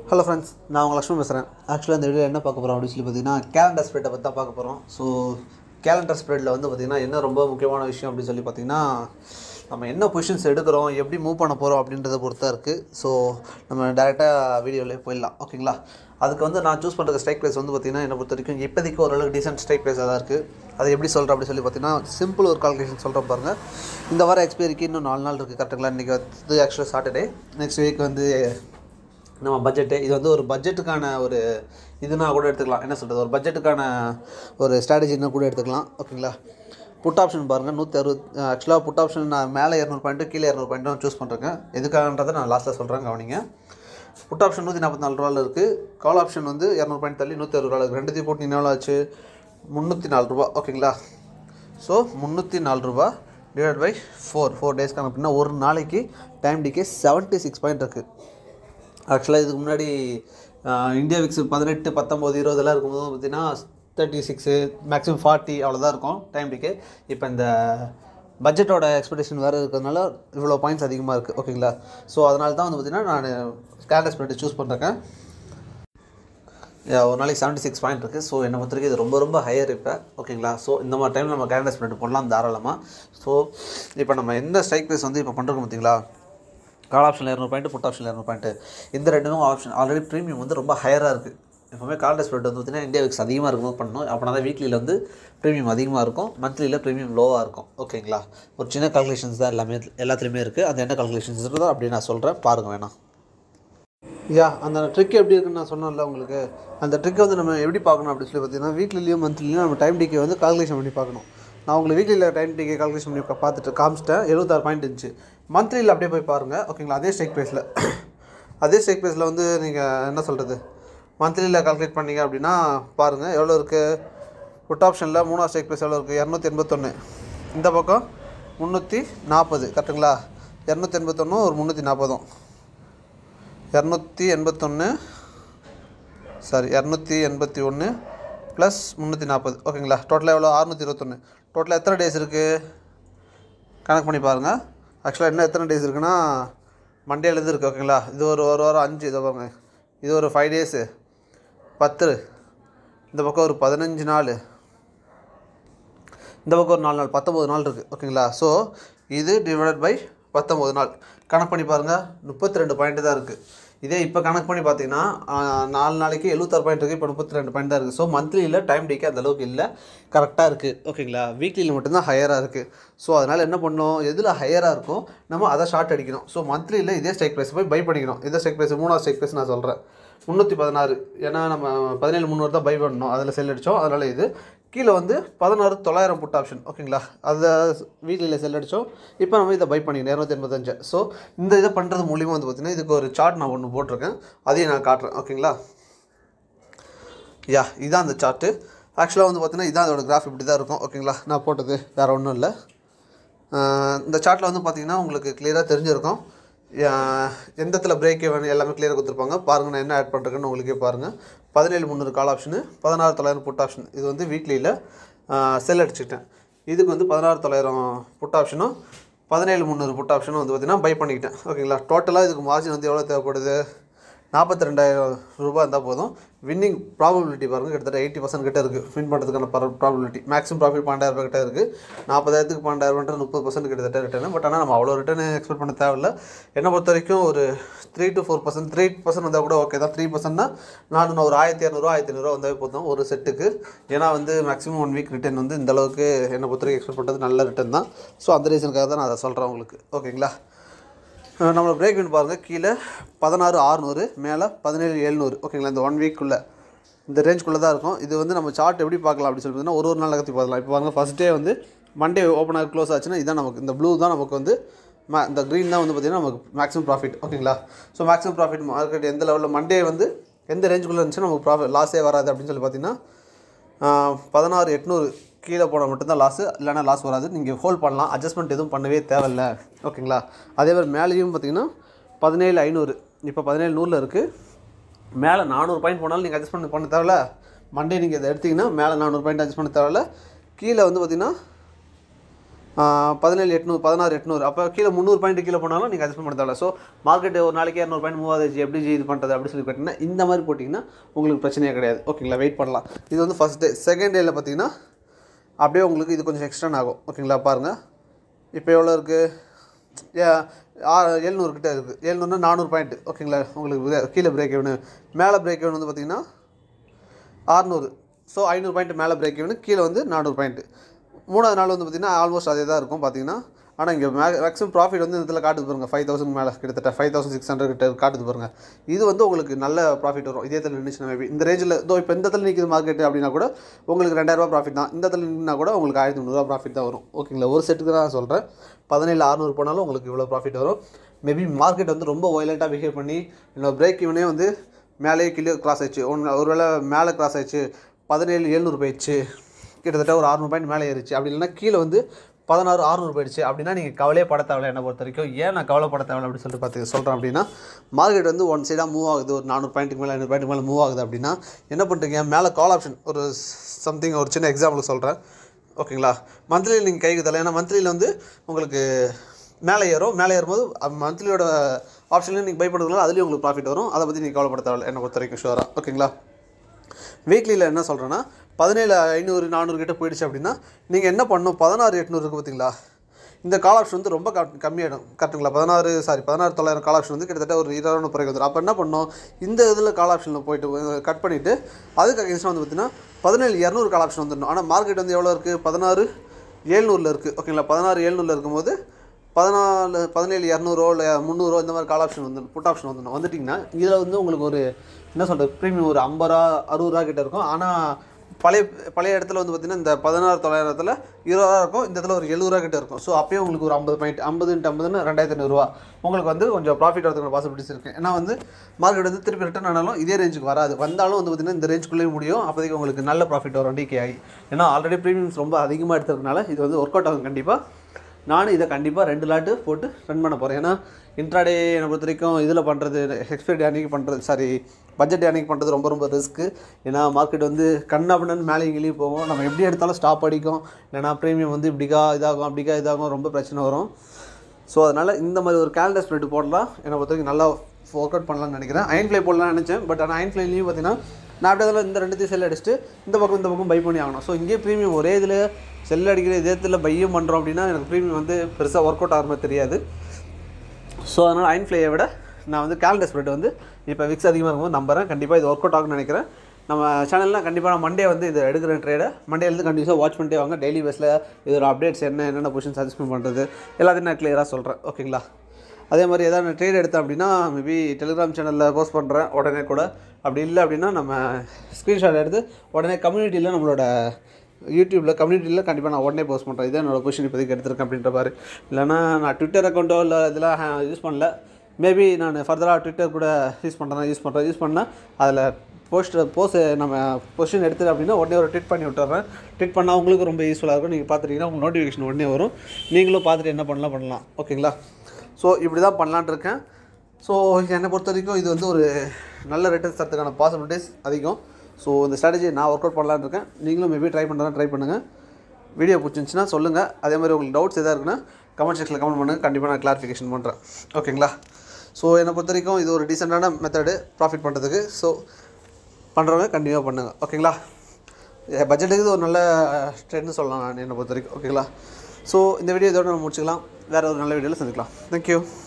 hello friends நான் உங்கள் லக்ஷ்மி பேசுகிறேன் ஆக்சுவலாக இந்த வீடியோ என்ன பார்க்க போகிறோம் அப்படின்னு சொல்லி பார்த்தீங்கன்னா கேலண்டர் ஸ்ப்ரெட்டை பற்றி தான் பார்க்க போகிறோம் ஸோ கேலண்டர் ஸ்ப்ரெட்டில் வந்து பார்த்திங்கன்னா என்ன ரொம்ப முக்கியமான விஷயம் அப்படின்னு சொல்லி பார்த்தீங்கன்னா நம்ம என்ன பொசிஷன்ஸ் எடுக்கிறோம் எப்படி மூவ் பண்ண போகிறோம் அப்படின்றத பொறுத்து தான் இருக்குது ஸோ நம்ம டேரெக்டாக வீடியோவில் போயிடலாம் ஓகேங்களா அதுக்கு வந்து நான் சூஸ் பண்ணுற ஸ்ட்ரைக் ப்ரைஸ் வந்து பார்த்திங்கன்னா என்னை பொறுத்த வரைக்கும் இப்போதைக்கு ஓரளவுக்கு டீசென்ட் ஸ்ட்ரைக் ப்ரைஸாக தான் இருக்குது அதை எப்படி சொல்கிறேன் அப்படின்னு சொல்லி பார்த்தீங்கன்னா சிம்பிள் ஒரு கால்குலேஷன் சொல்கிறேன் பாருங்கள் இந்த வாரம் எக்ஸ்பைரிக்கு இன்னும் நாலு நாள் இருக்குது கரெக்டுங்களா இன்றைக்கி வந்து ஆக்சுவலாக சாட்டர்டே நெக்ஸ்ட் வீக் வந்து நம்ம பட்ஜெட்டு இது வந்து ஒரு பட்ஜெட்டுக்கான ஒரு இதுனா கூட எடுத்துக்கலாம் என்ன சொல்கிறது ஒரு பட்ஜெட்டுக்கான ஒரு ஸ்ட்ராட்டஜின்னு கூட எடுத்துக்கலாம் ஓகேங்களா புட் ஆப்ஷன் பாருங்கள் நூற்றி அறுபது ஆக்சுவலாக புட் ஆப்ஷன் நான் மேலே இரநூறு பாயிண்ட்டு கீழே இரநூறு பாயிண்ட்டும் சூஸ் பண்ணுறேன் எதுக்காகன்றதை நான் லாஸ்ட்டில் சொல்கிறேன் கவனிங்க புட் ஆப்ஷன் நூற்றி நாற்பத்தி நாலு ரூபாவில் இருக்குது கால் ஆப்ஷன் வந்து இரநூறு பாயிண்ட் தள்ளி நூற்றி அறுபது ரூபா இருக்குது ரெண்டுத்தையும் போட்டு எவ்வளோ ஆச்சு முந்நூற்றி நாலு ரூபா ஓகேங்களா ஸோ முந்நூற்றி நாலு ரூபா டிவைட் பை ஃபோர் ஃபோர் டேஸ்க்கான அப்படின்னா ஒரு நாளைக்கு time decay seventy six point இருக்குது ஆக்சுவலாக இதுக்கு முன்னாடி ஆஹ், இந்தியா விக்ஸ் பதினெட்டு பத்தொம்போது இருபதெல்லாம் இருக்கும்போது பார்த்தீங்கன்னா தேர்ட்டி சிக்ஸு மேக்ஸிமம் ஃபார்ட்டி அவ்வளோதான் இருக்கும் டைம் டிக்கே இப்போ இந்த பட்ஜெட்டோட எக்ஸ்பெக்டேஷன் வேறு இருக்கிறதுனால இவ்வளோ பாயிண்ட்ஸ் அதிகமாக இருக்குது ஓகேங்களா ஸோ அதனால தான் வந்து பார்த்திங்கன்னா நான் கேலண்டர் ஸ்ப்ரெட் சூஸ் பண்ணுறேன் ஒரு நாளைக்கு செவன்ட்டி சிக்ஸ் பாயிண்ட் இருக்குது ஸோ என்னை பொறுத்த வரைக்கும் இது ரொம்ப ரொம்ப ஹையர் இப்போ ஓகேங்களா ஸோ இந்த மாதிரி டைமில் நம்ம கேலண்டர் ஸ்ப்ரெட் போடலாம் தாராளமாக ஸோ இப்போ நம்ம எந்த ஸ்ட்ரைக் ப்ரைஸ் வந்து இப்போ பண்ணுறோம் பார்த்தீங்களா கால் ஆப்ஷனில் இரநூறு பாயிண்ட் புட் ஆப்ஷனில் இரநூறு பாயிண்ட் இந்த ரெண்டுமே ஆப்ஷன் ஆல்ரெடி ப்ரீமியம் வந்து ரொம்ப ஹையராக இருக்குது எப்போவுமே கால் ஸ்ப்ரெட் வந்து பார்த்தீங்கன்னா இந்தியா விக்ஸ் அதிகமாக இருக்கும்போது பண்ணணும் அப்படின்னா தான் வீக்லியில் வந்து ப்ரீமியம் அதிகமாக இருக்கும் மந்த்லியில் ப்ரீமியம் லோவாக இருக்கும் ஓகேங்களா ஒரு சின்ன கால்குலேஷன்ஸ் தான் எல்லாமே எல்லாத்துலேயுமே இருக்குது அது என்ன கால்குலேஷன்ஸ் இருக்குதோ அப்படி நான் சொல்கிறேன் பாருங்கள் வேணாம் யா அந்த ட்ரிக் எப்படி இருக்குன்னு நான் சொன்னேன்ல உங்களுக்கு அந்த ட்ரிக்கை வந்து நம்ம எப்படி பார்க்கணும் அப்படின்னு சொல்லி பார்த்தீங்கன்னா வீக்லிலையும் மந்த்லிலையும் நம்ம டைம் டிக்கே வந்து கால்குலேஷன் பண்ணி பார்க்கணும் நான் உங்களுக்கு வீக்லியில் டைம் டிக்கே கால்குலேஷன் பண்ணி பா- பார்த்துட்டு காமிச்சிட்டேன் எழுபத்தாறு பாயிண்ட் இருந்துச்சு மந்த்லியில் அப்படியே போய் பாருங்கள் ஓகேங்களா அதே ஸ்ட்ரைக் ப்ரைஸில் அதே ஸ்ட்ரைக் ப்ரைஸில் வந்து நீங்கள் என்ன சொல்கிறது மந்த்லியில் கால்குலேட் பண்ணீங்க அப்படின்னா பாருங்கள் எவ்வளோ இருக்குது புட் ஆப்ஷனில் மூணாவது ஸ்ட்ரைக் ப்ரைஸ் எவ்வளோ இருக்குது இரநூத்தி எண்பத்தொன்று இந்த பக்கம் முந்நூற்றி நாற்பது கரெக்டுங்களா இரநூத்தி எண்பத்தொன்று ஒரு முந்நூற்றி நாற்பதும் இரநூத்தி எண்பத்தொன்று சாரி இரநூத்தி எண்பத்தி ஒன்று ப்ளஸ் முந்நூற்றி நாற்பது ஓகேங்களா டோட்டலாக எவ்வளோ அறுநூற்றி இருபத்தொன்று டோட்டலாக எத்தனை டேஸ் இருக்குது கணக்கு பண்ணி பாருங்கள் ஆக்சுவலாக என்ன எத்தனை டேஸ் இருக்குன்னா மண்டேலேருந்து இருக்குது ஓகேங்களா இது ஒரு ஒரு வாரம் அஞ்சு இதை பாருங்க இது ஒரு ஃபைவ் டேஸு பத்து இந்த பக்கம் ஒரு பதினஞ்சு நாள் இந்த பக்கம் ஒரு நாலு நாள் பத்தொம்பது நாள் இருக்குது ஓகேங்களா ஸோ இது டிவைடட் பை பத்தொம்பது நாள் கணக்கு பண்ணி பாருங்கள் முப்பத்தி ரெண்டு பாயிண்ட் தான் இருக்குது இதே இப்போ கணக்கு பண்ணி பார்த்தீங்கன்னா ஆஹ், நாலு நாளைக்கு எழுபத்தாறு பாயிண்ட் இருக்குது இப்போ முப்பத்தி ரெண்டு பாயிண்ட் தான் இருக்குது ஸோ மந்த்லியில் டைம் டேக்கு அந்த அளவுக்கு இல்லை கரெக்டாக இருக்குது ஓகேங்களா வீக்லியில் மட்டும்தான் ஹையராக இருக்குது ஸோ அதனால் என்ன பண்ணணும் எதில் ஹையராக இருக்கோ நம்ம அதை ஷார்ட் அடிக்கணும் ஸோ மந்த்லியில் இதே ஸ்ட்ரைக் ப்ரைஸ் போய் பை பண்ணிக்கணும் இதே ஸ்ட்ரைக் ப்ரைஸ் மூணாவது ஸ்ட்ரைக் ப்ரைஸ் நான் சொல்கிறேன் முந்நூற்றி பதினாறு ஏன்னா நம்ம பதினேழு முந்நூறு தான் பை பண்ணணும் அதில் செல் அடித்தோம் அதனால் இது கீழே வந்து பதினாறு தொள்ளாயிரம் புட் ஆப்ஷன் ஓகேங்களா அதை வீட்டில் செல் அடித்தோம் இப்போ நம்ம இதை பை பண்ணிக்கணும் இரநூத்தி எண்பத்தஞ்சு ஸோ இந்த இதை பண்ணுறது மூலியமாக வந்து பார்த்திங்கன்னா இதுக்கு ஒரு சார்ட் நான் ஒன்று போட்டிருக்கேன் அதையும் நான் காட்டுறேன் ஓகேங்களா யா இதான் அந்த சார்ட்டு ஆக்சுவலாக வந்து பார்த்தீங்கன்னா இதான் அதோட கிராஃப் இப்படி தான் இருக்கும் ஓகேங்களா நான் போட்டது வேறு ஒன்றும் இல்லை ஆஹ் இந்த சார்ட்டில் வந்து பார்த்தீங்கன்னா உங்களுக்கு கிளியராக தெரிஞ்சிருக்கும் ஆஹ் எந்த இடத்துல பிரேக் வேணும் எல்லாமே கிளியராக கொடுத்துருப்பாங்க பாருங்கள் நான் என்ன ஆட் பண்ணுறேன்னு உங்களுக்கே பாருங்கள் பதினேழு முந்நூறு கால் ஆப்ஷனு பதினாறு தொள்ளாயிரம் புட் ஆப்ஷன் இது வந்து வீக்லியில் செல் அடிச்சுக்கிட்டேன் இதுக்கு வந்து பதினாறு தொள்ளாயிரம் புட் ஆப்ஷனும் பதினேழு முந்நூறு புட் ஆப்ஷனும் வந்து பார்த்தீங்கன்னா பை பண்ணிக்கிட்டேன் ஓகேங்களா டோட்டலாக இதுக்கு மார்ஜின் வந்து எவ்வளோ தேவைப்படுது நாற்பத்தி ரெண்டாயிரம் ரூபாய் இருந்தால் போதும் வின்னிங் ப்ராபபிலிட்டி பாருங்கள் கிட்டத்தட்ட எயிட்டி பர்சன்ட் கிட்ட இருக்குது வின் பண்ணுறதுக்கான ப்ராபபிலிட்டி மேக்ஸிமம் ப்ராஃபிட் பன்னெண்டாயிரம் ரூபாய் கிட்ட இருக்குது நாற்பதாயிரத்துக்கு பன்னெண்டாயிரம் முப்பது பர்சன்ட் கிட்டத்தட்ட ரிட்டர்ன் பட் ஆனால் நம்ம அவ்வளோ ரிட்டர்ன் எக்ஸ்பெக்ட் பண்ண தேவையில்ல என்னை பொறுத்த வரைக்கும் ஒரு three to four percent three percent வந்தால் கூட ஓகே தான் த்ரீ பர்சன்ட்னா நான் நான் ஒரு ஆயிரத்தி இரநூறுவா ஆயிரத்தி ஐநூறுவா வந்தாவே போதும் ஒரு செட்டுக்கு ஏன்னா வந்து மேக்ஸிமம் ஒன் வீக் ரிட்டர்ன் வந்து இந்த அளவுக்கு என்னை பொறுத்த வரைக்கும் எக்ஸ்பெக்ட் பண்ணுறது நல்ல ரிட்டர்ன் தான் ஸோ அந்த ரீசனுக்காக தான் நான் அதை சொல்கிறேன் உங்களுக்கு ஓகேங்களா அஹ் நம்மளோட பிரேக் வின் பாருங்கள் கீழே பதினாறு ஆறுநூறு மேலே பதினேழு எழுநூறு ஓகேங்களா இந்த ஒன் வீக்குள்ளே இந்த ரேஞ்சுக்குள்ளே தான் இருக்கும் இது வந்து நம்ம சார்ட் எப்படி பார்க்கலாம் அப்படி சொல்லி பார்த்தீங்கன்னா ஒரு ஒரு நாள் நகர்த்தி பார்க்கலாம் இப்போ பாருங்கள் ஃபஸ்ட் டே வந்து மண்டே ஓப்பன் ஆகி க்ளோஸ் ஆச்சுன்னா இதான் நமக்கு இந்த ப்ளூ தான் நமக்கு வந்து மா இந்த க்ரீன் தான் வந்து பார்த்திங்கன்னா நமக்கு மேக்ஸிமம் ப்ராஃபிட் ஓகேங்களா ஸோ மேக்ஸிமம் ப்ராஃபிட் மார்க்கெட் எந்த லெவலில் மண்டே வந்து எந்த ரேஞ்சுக்குள்ளே இருந்துச்சுன்னா நமக்கு ப்ராஃபிட் லாஸே வராது அப்படின்னு சொல்லி பார்த்தீங்கன்னா பதினாறு எட்நூறு கீழே போனால் மட்டும்தான் லாஸு இல்லைனா லாஸ் வராது நீங்கள் ஹோல்ட் பண்ணலாம் அட்ஜஸ்ட்மெண்ட் எதுவும் பண்ணவே தேவையில்ல ஓகேங்களா அதே மாதிரி மேலேயும் பார்த்தீங்கன்னா பதினேழு ஐநூறு இப்போ பதினேழு நூறில் இருக்குது மேலே நானூறு பாயிண்ட் போனாலும் நீங்கள் அட்ஜஸ்ட்மெண்ட் பண்ண தேவையில்ல மண்டே நீங்கள் இதை எடுத்தீங்கன்னா மேலே நானூறு பாயிண்ட் அட்ஜஸ்ட் பண்ண தேவையில்ல கீழே வந்து பார்த்தீங்கன்னா பதினேழு எட்நூறு பதினாறு எட்நூறு அப்போ கீழே முந்நூறு பாயிண்ட் கீழே போனாலும் நீங்கள் அட்ஜஸ்ட் பண்ண தேவை ஸோ மார்க்கெட் ஒரு நாளைக்கு இரநூறு பாயிண்ட் மூவாவது எப்படி ஜி இது பண்ணுறது அப்படி சொல்லி கேட்டிங்கன்னா இந்த மாதிரி போட்டிங்கன்னா உங்களுக்கு பிரச்சனையே கிடையாது ஓகேங்களா வெயிட் பண்ணலாம் இது வந்து ஃபஸ்ட் டே செகண்ட் டேயில் பார்த்தீங்கன்னா அப்படியே உங்களுக்கு இது கொஞ்சம் எக்ஸ்டன் ஆகும் ஓகேங்களா பாருங்கள் இப்போ எவ்வளோ இருக்குது எழுநூறு கிட்ட இருக்குது எழுநூறுனா நானூறு பாயிண்ட் ஓகேங்களா உங்களுக்கு இது கீழே பிரேக் வேணும் மேலே பிரேக் வேணும் வந்து பார்த்தீங்கன்னா ஆறுநூறு ஸோ ஐநூறு பாயிண்ட் மேலே பிரேக் வேணும் கீழே வந்து நானூறு பாயிண்ட் மூணாவது நாள் வந்து பார்த்தீங்கன்னா ஆல்மோஸ்ட் அதே தான் இருக்கும் பார்த்தீங்கன்னா ஆனால் இங்கே மே மேக்ஸிமம் ப்ராஃபிட் வந்து இந்த இடத்துல காட்டுது பாருங்க ஃபைவ் தௌசண்ட் மேலே கிட்டத்தட்ட ஃபைவ் தௌசண்ட் சிக்ஸ் ஹண்ட்ரட் கிட்ட காட்டுது பாருங்க இது வந்து உங்களுக்கு நல்ல ப்ராஃபிட் வரும் இதே இடத்துல நின்றுச்சுன்னா மேபி இந்த ரேஞ்சில் இதோ இப்போ இந்த இடத்துல நிற்கிது மார்க்கெட் அப்படின்னா கூட உங்களுக்கு ரெண்டாயிரரூபா ப்ராஃபிட் தான் இந்த இடத்துல நின்னா கூட உங்களுக்கு ஆயிரத்தி முந்நூறுவா ப்ராஃபிட் தான் வரும் ஓகேங்களா ஒரு செட்டுக்கு தான் நான் சொல்கிறேன் பதினேழு அறுநூறு போனாலும் உங்களுக்கு இவ்வளோ ப்ராஃபிட் வரும் மேபி மார்க்கெட் வந்து ரொம்ப வயலண்ட்டாக பிஹேவ் பண்ணி என்னோட பிரேக் இவனே வந்து மேலேயே கீழே கிராஸ் ஆயிடுச்சு ஒன்று ஒருவேளை மேலே கிராஸ் ஆயிடுச்சு பதினேழு எழுநூறு போயிடுச்சு கிட்டத்தட்ட ஒரு அறுநூறு பாயிண்ட் மேலே ஏறிச்சு அப்படி இல்லைன்னா கீழே வந்து பதினாறு அறுநூறு போயிடுச்சு அப்படின்னா நீங்கள் கவலையே பட தேவையில்ல என்னை பொறுத்த வரைக்கும் ஏன் நான் கவலைப்பட தேவையில்ல அப்படின்னு சொல்லிட்டு பார்த்து சொல்கிறேன் அப்படின்னா மார்க்கெட் வந்து ஒன் சைடாக மூவ் ஆகுது ஒரு நானூறு பாயிண்ட்டுக்கு மேலே ஐநூறு பாயிண்ட்டுக்கு மேலே மூவ் ஆகுது அப்படின்னா என்ன பண்ணுறீங்க மேலே கால் ஆப்ஷன் ஒரு சம்திங் ஒரு சின்ன எக்ஸாம்பிளுக்கு சொல்கிறேன் ஓகேங்களா மந்த்லியில் நீங்கள் கைக்கு தரல ஏன்னா மந்த்லியில் வந்து உங்களுக்கு மேலே ஏறும் மேலே ஏறும்போது மந்த்லியோட ஆப்ஷன்லையும் நீங்கள் பை பண்ணுறதுனால அதுலேயும் உங்களுக்கு ப்ராஃபிட் வரும் அதை பற்றி நீங்கள் கவலைப்பட தேவையில்ல என்னை பொறுத்த வரைக்கும் ஷுவராக ஓகேங்களா வீக்லியில் என்ன சொல்கிறேன்னா பதினேழு ஐநூறு நானூறு கிட்ட போயிடுச்சு அப்படின்னா நீங்கள் என்ன பண்ணணும் பதினாறு எட்நூறு இருக்குது பார்த்தீங்களா இந்த கால் ஆப்ஷன் வந்து ரொம்ப கம் கம்மியாகிடும் கரெக்டுங்களா பதினாறு சாரி பதினாறு தொள்ளாயிரம் கால் ஆப்ஷன் வந்து கிட்டத்தட்ட ஒரு இருபது பிறகு வந்துடும் அப்போ என்ன பண்ணணும் இந்த இதில் கால் ஆப்ஷனில் போயிட்டு கட் பண்ணிவிட்டு அதுக்கு அகேன்ஸ்டாக வந்து பார்த்தீங்கன்னா பதினேழு இரநூறு கால் ஆப்ஷன் வந்துடணும் ஆனால் மார்க்கெட் வந்து எவ்வளோ இருக்குது பதினாறு ஏழ்நூறில் இருக்குது ஓகேங்களா பதினாறு ஏழ்நூறில் இருக்கும்போது பதினாலு பதினேழு இரநூறோ இல்லை முந்நூறோ இந்த மாதிரி கால் ஆப்ஷன் வந்து புட் ஆப்ஷன் வந்துடும் வந்துட்டிங்கன்னா இதில் வந்து உங்களுக்கு ஒரு என்ன சொல்கிறது ப்ரீமியம் ஒரு ஐம்பது ரூபா அறுபது ரூபா கிட்ட இருக்கும் ஆனால் பழைய பழைய இடத்துல வந்து பார்த்திங்கன்னா இந்த பதினாறு தொள்ளாயிரத்தில் இருபது ரூபா இருக்கும் இந்த இடத்துல ஒரு எழுபது ரூபா கிட்ட இருக்கும் ஸோ அப்பயும் உங்களுக்கு ஒரு ஐம்பது பாயிண்ட் ஐம்பது இன்ட்டு ஐம்பதுன்னு ரெண்டாயிரத்தி ஐநூறுரூவா உங்களுக்கு வந்து கொஞ்சம் ப்ராஃபிட் வரதுக்கு பாசிபிலிட்டிஸ் இருக்குது ஏன்னா வந்து மார்க்கெட் வந்து திருப்பி ரிட்டர்ன் ஆனாலும் இதே ரேஞ்சுக்கு வராது வந்தாலும் வந்து பார்த்திங்கன்னா இந்த ரேஞ்சுக்குள்ளேயே முடியும் அப்போதைக்கு உங்களுக்கு நல்ல ப்ராஃபிட் வரும் டிகே ஆகி ஏன்னா ஆல்ரெடி ப்ரீமியம்ஸ் ரொம்ப அதிகமாக எடுத்ததுனால இது வந்து ஒர்க் அவுட் ஆகும் கண்டிப்பாக நானும் இதை கண்டிப்பாக ரெண்டு லாட்டு போட்டு ரன் பண்ண போகிறேன் ஏன்னா இன்ட்ராடே என்னை பொறுத்த வரைக்கும் இதில் பண்ணுறது எக்ஸ்பைரி அன்னைக்கு பண்ணுறது சாரி பட்ஜெட் அன்னைக்கு பண்ணுறது ரொம்ப ரொம்ப ரிஸ்க்கு ஏன்னா மார்க்கெட் வந்து கண்ணாபின்னு மேலே இங்கேயும் போகும் நம்ம எப்படி எடுத்தாலும் ஸ்டாப் அடிக்கும் இல்லைனா ப்ரீமியம் வந்து இப்படிக்கா இதாகும் அப்படிக்கா இதாகும் ரொம்ப பிரச்சனை வரும் ஸோ அதனால் இந்த மாதிரி ஒரு கேலண்டர் ஸ்ப்ரெட் போடலாம் என்னை பொறுத்த வரைக்கும் நல்லா ஒர்க் அவுட் பண்ணலாம்னு நினைக்கிறேன் அயன் ஃப்ளை போடலாம்னு நினச்சேன் பட் ஆனால் அயன் ஃப்ளைலையும் பார்த்தீங்கன்னா நான் அப்படியே அதில் இந்த ரெண்டுத்தையும் செல் அடிச்சுட்டு இந்த பக்கம் இந்த பக்கம் பை பண்ணி ஆகணும் ஸோ இங்கேயே ப்ரீமியம் ஒரே இதில் செல் அடிக்கிற இதே இடத்துல பையும் பண்ணுறோம் அப்படின்னா எனக்கு ப்ரீமியம் வந்து பெருசாக ஒர்க் அவுட் ஆகிற மாதிரி தெரியாது ஸோ அதனால் அயன் ஃப்ளையை விட நான் வந்து கேலண்டர் ஸ்ப்ரெட் வந்து இப்போ விக்ஸ் அதிகமாக இருக்கும்போது நம்புறேன் கண்டிப்பாக இது ஒர்க் அவுட் ஆகும்னு நினைக்கிறேன் நம்ம சேனலில் கண்டிப்பாக நான் மண்டே வந்து இதை எடுக்கிற ட்ரேடை மண்டேலேருந்து கண்டிப்பாக வாட்ச் பண்ணிட்டே வாங்க டெய்லி பேஸில் இதோட அப்டேட்ஸ் என்ன என்னென்ன பொசிஷன் சஜஸ்ட் பண்ணுறது எல்லாத்தையும் நான் கிளியராக சொல்கிறேன் ஓகேங்களா அதே மாதிரி ஏதாவது நான் ட்ரேட் எடுத்தேன் அப்படின்னா மேபி டெலிகிராம் சேனலில் போஸ்ட் பண்ணுறேன் உடனே கூட அப்படி இல்லை அப்படின்னா நம்ம ஸ்க்ரீன்ஷாட் எடுத்து உடனே கம்யூனிட்டியில் நம்மளோட யூடியூப்பில் கம்யூனிட்டியில் கண்டிப்பாக நான் உடனே போஸ்ட் பண்ணுறேன் இதே என்னோட பொசிஷன் இப்போதைக்கு எடுத்திருக்கேன் அப்படின்ற மாதிரி இல்லைனா நான் ட்விட்டர் அக்கௌண்ட்டோ இல்லை இதெல்லாம் யூஸ் பண்ணல மேபி நான் ஃபர்தராக ட்விட்டர் கூட யூஸ் பண்ணுறேன் யூஸ் பண்ணுறேன் யூஸ் பண்ணால் அதில் போஸ்ட் போஸ்ட் நம்ம பொசிஷன் எடுத்துட்டு அப்படின்னா உடனே ஒரு ட்வீட் பண்ணி விட்டுறேன் ட்வீட் பண்ணால் உங்களுக்கு ரொம்ப யூஸ்ஃபுல்லாக இருக்கும் நீங்கள் பார்த்துட்டீங்கன்னா உங்களுக்கு நோட்டிஃபிகேஷன் உடனே வரும் நீங்களும் பார்த்துட்டு என்ன பண்ணலாம் பண்ணலாம் ஓகேங்களா ஸோ இப்படி தான் பண்ணலான்னு இருக்கேன் ஸோ என்னை பொறுத்த வரைக்கும் இது வந்து ஒரு நல்ல ரிட்டர்ன்ஸ் தரத்துக்கான பாசிபிலிட்டிஸ் அதிகம் ஸோ இந்த ஸ்ட்ராட்டஜி நான் ஒர்க் அவுட் பண்ணலான்னு இருக்கேன் நீங்களும் மேபி ட்ரை பண்ணுறதா ட்ரை பண்ணுங்கள் வீடியோ பிடிச்சிருந்துச்சின்னா சொல்லுங்கள் அதே மாதிரி உங்களுக்கு டவுட்ஸ் எதாவது இருக்குன்னா கமெண்ட் செக்ஷனில் கமெண்ட் பண்ணுங்கள் கண்டிப்பாக நான் கிளாரிஃபிகேஷன் பண்ணுறேன் ஓகேங்களா ஸோ என்னை பொறுத்த வரைக்கும் இது ஒரு டீசெண்டான மெத்தடு ப்ராஃபிட் பண்ணுறதுக்கு ஸோ பண்ணுறவங்க கண்டினியூவாக பண்ணுங்கள் ஓகேங்களா பட்ஜெட்டுக்கு இது ஒரு நல்ல ட்ரெண்ட்னு சொல்லலாம் நான் என்னை பொறுத்த வரைக்கும் ஓகேங்களா ஸோ இந்த வீடியோ இதோட நம்ம முடிச்சுக்கலாம் வேறு ஒரு நல்ல வீடியோவில் சந்திக்கலாம் தேங்க்யூ